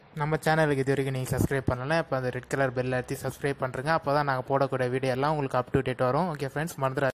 நம்ம சேனலுக்கு இது வரைக்கும் நீங்கள் சப்ஸ்கிரைப் பண்ணல இப்போ அந்த ரெட் கலர் பெல் அழுத்தி சப்ஸ்கிரைப் பண்ணுறங்க அப்போ தான் நாங்கள் போடக்கூடிய வீடியோ எல்லாம் உங்களுக்கு அப் டு டேட் வரும் ஓகே ஃப்ரெண்ட்ஸ் மறந்துடா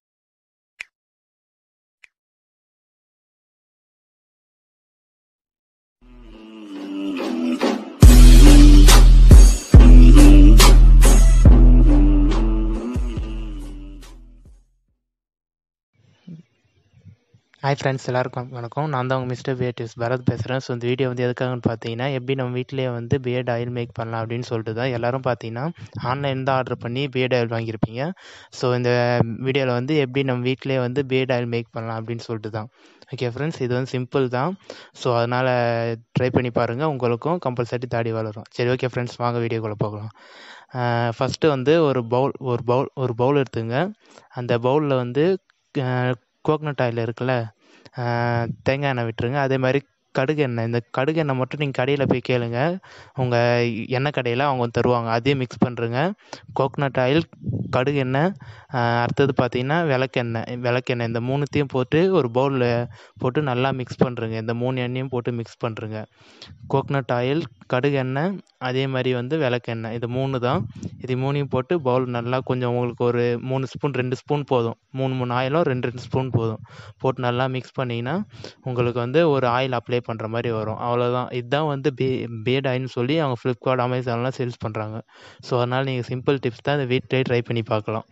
ஹாய் ஃப்ரெண்ட்ஸ் எல்லாருக்கும் வணக்கம் நான் தான் உங்கள் மிஸ்டர் பிஏடிஎஸ் பரத் பேசுகிறேன் ஸோ இந்த வீடியோ வந்து எதுக்காகன்னு பார்த்தீங்கன்னா எப்படி நம்ம வீட்டிலேயே வந்து பிஎட் ஆயில் மேக் பண்ணலாம் அப்படின்னு சொல்லிட்டு தான் எல்லோரும் பார்த்தீங்கன்னா ஆன்லைன் தான் ஆர்டர் பண்ணி பிஎட் ஆயில் வாங்கியிருப்பீங்க ஸோ இந்த வீடியோவில் வந்து எப்படி நம்ம வீட்டிலேயே வந்து பிஎட் ஆயில் மேக் பண்ணலாம் அப்படின்னு சொல்லிட்டு தான் ஓகே ஃப்ரெண்ட்ஸ் இது வந்து சிம்பிள் தான் ஸோ அதனால் ட்ரை பண்ணி பாருங்கள் உங்களுக்கும் கம்பல்சரி தாடி வளரும் சரி ஓகே ஃப்ரெண்ட்ஸ் வாங்க வீடியோக்குள்ளே போகலாம் ஃபஸ்ட்டு வந்து ஒரு பவுல் ஒரு பவுல் ஒரு பவுல் எடுத்துங்க அந்த பவுலில் வந்து கோக்னட் ஆயில் இருக்குல்ல தேங்காய் எண்ணெய் விட்டுருங்க அதே மாதிரி கடுகு எண்ணெய் இந்த கடுகு எண்ணெய் மட்டும் நீங்கள் கடையில் போய் கேளுங்க உங்கள் எண்ணெய் கடையில் அவங்க தருவாங்க அதையும் மிக்ஸ் பண்ணுறங்க கோக்னட் ஆயில் கடுகு எண்ணெய் அடுத்தது பார்த்தீங்கன்னா விளக்கெண்ணெய் விளக்கெண்ணெய் இந்த மூணுத்தையும் போட்டு ஒரு பவுலில் போட்டு நல்லா மிக்ஸ் பண்ணுறங்க இந்த மூணு எண்ணெயும் போட்டு மிக்ஸ் பண்ணுறங்க கோக்னட் ஆயில் கடுகு எண்ணெய் அதே மாதிரி வந்து விளக்கெண்ணெய் இது மூணு தான் இது மூணையும் போட்டு பவுல் நல்லா கொஞ்சம் உங்களுக்கு ஒரு மூணு ஸ்பூன் ரெண்டு ஸ்பூன் போதும் மூணு மூணு ஆயிலும் ரெண்டு ரெண்டு ஸ்பூன் போதும் போட்டு நல்லா மிக்ஸ் பண்ணிங்கன்னா உங்களுக்கு வந்து ஒரு ஆயில் அப்ளை பண்ணுற மாதிரி வரும் அவ்வளோதான் இதுதான் வந்து பே பேட் ஆயில்னு சொல்லி அவங்க ஃப்ளிப்கார்ட் அமேசான்லாம் சேல்ஸ் பண்ணுறாங்க ஸோ அதனால் நீங்கள் சிம்பிள் டிப்ஸ் தான் இந்த வீட்டிலே ட்ரை பண்ணி பார்க்கலாம்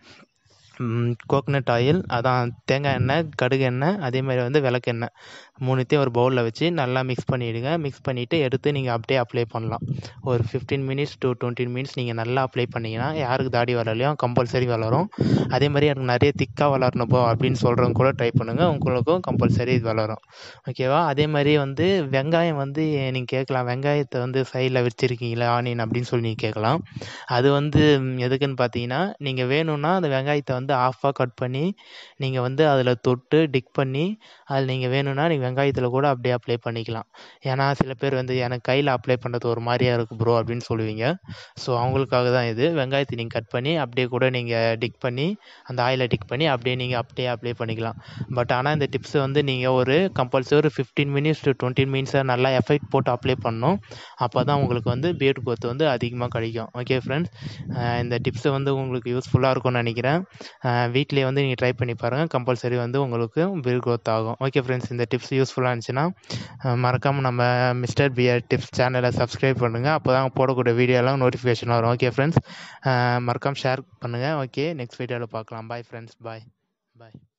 கோக்னட் ஆயில் அதான் தேங்காய் எண்ணெய் கடுகு எண்ணெய் அதே மாதிரி வந்து விளக்கெண்ணெய் மூணுத்தையும் ஒரு பவுலில் வச்சு நல்லா மிக்ஸ் பண்ணிவிடுங்க மிக்ஸ் பண்ணிவிட்டு எடுத்து நீங்கள் அப்படியே அப்ளை பண்ணலாம் ஒரு fifteen minutes to twenty minutes நீங்கள் நல்லா அப்ளை பண்ணிங்கன்னா யாருக்கு தாடி வளரலையோ கம்பல்சரி வளரும் அதே மாதிரி எனக்கு நிறைய திக்காக வளரணும் போ அப்படின்னு சொல்கிறவங்க கூட ட்ரை பண்ணுங்கள் உங்களுக்கும் கம்பல்சரி இது வளரும் ஓகேவா அதே மாதிரி வந்து வெங்காயம் வந்து நீங்கள் கேட்கலாம் வெங்காயத்தை வந்து சைடில் வச்சுருக்கீங்களா ஆனியன் அப்படின்னு சொல்லி நீங்கள் கேட்கலாம் அது வந்து எதுக்குன்னு பார்த்தீங்கன்னா நீங்கள் வேணும்னா அந்த வெங்காயத்தை வந்து ஆஃபாக கட் பண்ணி நீங்கள் வந்து அதில் தொட்டு டிக் பண்ணி அதில் நீங்கள் வேணும்னா நீங்கள் வெங்காயத்தில் கூட அப்படியே அப்ளை பண்ணிக்கலாம் ஏன்னா சில பேர் வந்து எனக்கு கையில் அப்ளை பண்ணுறது ஒரு மாதிரியாக இருக்குது ப்ரோ அப்படின்னு சொல்லுவீங்க ஸோ அவங்களுக்காக தான் இது வெங்காயத்தை நீங்கள் கட் பண்ணி அப்படியே கூட நீங்கள் டிக் பண்ணி அந்த ஆயிலை டிக் பண்ணி அப்படியே நீங்கள் அப்படியே அப்ளை பண்ணிக்கலாம் பட் ஆனால் இந்த டிப்ஸை வந்து நீங்கள் ஒரு கம்பல்சரி ஒரு ஃபிஃப்டீன் மினிட்ஸ் டு டுவெண்ட்டி மினிட்ஸை நல்லா எஃபெக்ட் போட்டு அப்ளை பண்ணணும் அப்போ தான் உங்களுக்கு வந்து பியர்ட் growth வந்து அதிகமாக கிடைக்கும் ஓகே ஃப்ரெண்ட்ஸ் இந்த டிப்ஸை வந்து உங்களுக்கு யூஸ்ஃபுல்லாக இருக்கும்னு நினைக்கிறேன் வீட்லேயே வந்து நீங்கள் ட்ரை பண்ணி பாருங்கள் கம்பல்சரி வந்து உங்களுக்கு பியர்ட் growth ஆகும் ஓகே ஃப்ரெண்ட்ஸ் இந்த டிப்ஸ் யூஸ்ஃபுல்லாக இருந்துச்சுன்னா மறக்காமல் நம்ம மிஸ்டர் பியர் டிப்ஸ் சேனலை சப்ஸ்கிரைப் பண்ணுங்கள் அப்போ தான் போடக்கூடிய வீடியோலாம் நோட்டிஃபிகேஷன் வரும் ஓகே ஃப்ரெண்ட்ஸ் மறக்காமல் ஷேர் பண்ணுங்கள் ஓகே நெக்ஸ்ட் வீடியோவில் பார்க்கலாம் பாய் ஃப்ரெண்ட்ஸ் பாய் பாய்